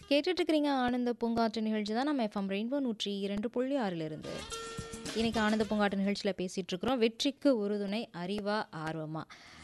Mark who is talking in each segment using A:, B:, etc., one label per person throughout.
A: கேட்டுட்டு இருக்கிறீங்க ஆனந்த பூங்காற்று நிகழ்ச்சி தான் நம்ம எஃப்எம் ரெயின்போ நூற்றி இரண்டு புள்ளி ஆறிலிருந்து இன்னைக்கு ஆனந்த பூங்காற்று நிகழ்ச்சியில் பேசிகிட்டு இருக்கிறோம் வெற்றிக்கு உறுதுணை அறிவா ஆர்வமா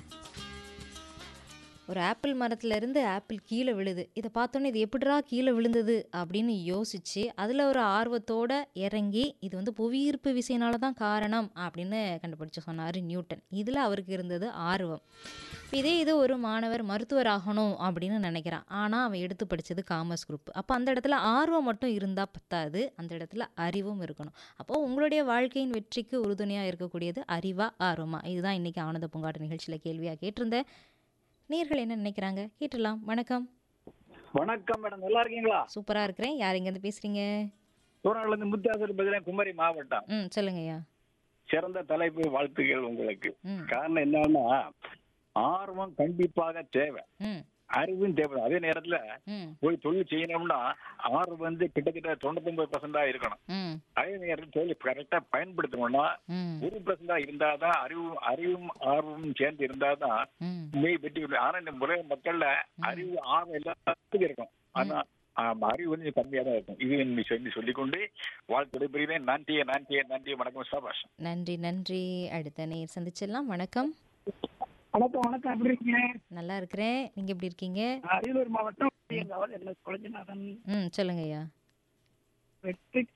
A: ஒரு ஆப்பிள் மரத்துல இருந்து ஆப்பிள் கீழே விழுது இதை பார்த்தோன்னே இது எப்படிடா கீழே விழுந்தது அப்படின்னு யோசிச்சு அதில் ஒரு ஆர்வத்தோட இறங்கி இது வந்து புவியீர்ப்பு விசையினால தான் காரணம் அப்படின்னு கண்டுபிடிச்சு சொன்னார் நியூட்டன் இதில் அவருக்கு இருந்தது ஆர்வம் இதே இது ஒரு மாணவர் மருத்துவர் ஆகணும் அப்படின்னு நினைக்கிறான் ஆனால் அவன் எடுத்து படித்தது காமர்ஸ் குரூப் அப்போ அந்த இடத்துல ஆர்வம் மட்டும் இருந்தால் பத்தாது அந்த இடத்துல அறிவும் இருக்கணும் அப்போது உங்களுடைய வாழ்க்கையின் வெற்றிக்கு உறுதுணையாக இருக்கக்கூடியது அறிவா ஆர்வமா இதுதான் இன்றைக்கி ஆனந்த பூங்காட்டு நிகழ்ச்சியில் கேள்வியாக கேட்டிருந்தேன் நேர்கள் என்ன நினைக்கிறாங்க கேட்டுடலாம் வணக்கம்
B: வணக்கம் மேடம் நல்லா இருக்கீங்களா
A: சூப்பராக இருக்கிறேன் யார் இங்கேருந்து பேசுகிறீங்க
B: சூரன்ல இருந்து முத்தியாசர் பதிலே குமரி மாவட்டம்
A: ம் சொல்லுங்கய்யா
B: சிறந்த தலைப்பு வாழ்த்துக்கள் உங்களுக்கு
A: ம்
B: காரணம் என்னன்னா ஆர்வம் கண்டிப்பாக தேவை
A: ம்
B: அறிவும் தேவை அதே நேரத்துல
A: ம்
B: போய் தொழில் செய்யணும்னா ஆர்வம் வந்து கிட்டத்தட்ட தொண்ணூத்தொன்பது பர்சன்டா இருக்கணும்
A: ம்
B: அதே நேரத்தில் தொழில் கரெக்டா பயன்படுத்தணும்னா
A: ம்
B: ஒரு பர்சன்டா இருந்தாதான் அறிவும் அறிவும் ஆர்வமும் சேர்ந்து இருந்தாதான்
A: ம்
B: மெய் வெற்றி பெறும். ஆனா இந்த உலக மக்கள்ல அறிவு ஆர்வம் எல்லாத்துக்கும் இருக்கும் ஆனா ஆம், அறிவு வந்து கம்மியா தான் இருக்கும் இது என்று சொல்லி சொல்லிக்கொண்டு வாழ்த்து விடைபெறுகிறேன் நன்றியே நன்றியே நன்றி வணக்கம் சபாஷ்
A: நன்றி நன்றி அடுத்த நேர் சந்திச்சிடலாம் வணக்கம்
C: வணக்கம் வணக்கம் எப்படி இருக்கீங்க
A: நல்லா இருக்கிறேன் நீங்கள் எப்படி இருக்கீங்க
C: அரியலூர் மாவட்டம் எங்கள் என்ன கொலஜநாதன்
A: ம் சொல்லுங்கய்யா
C: வெற்றி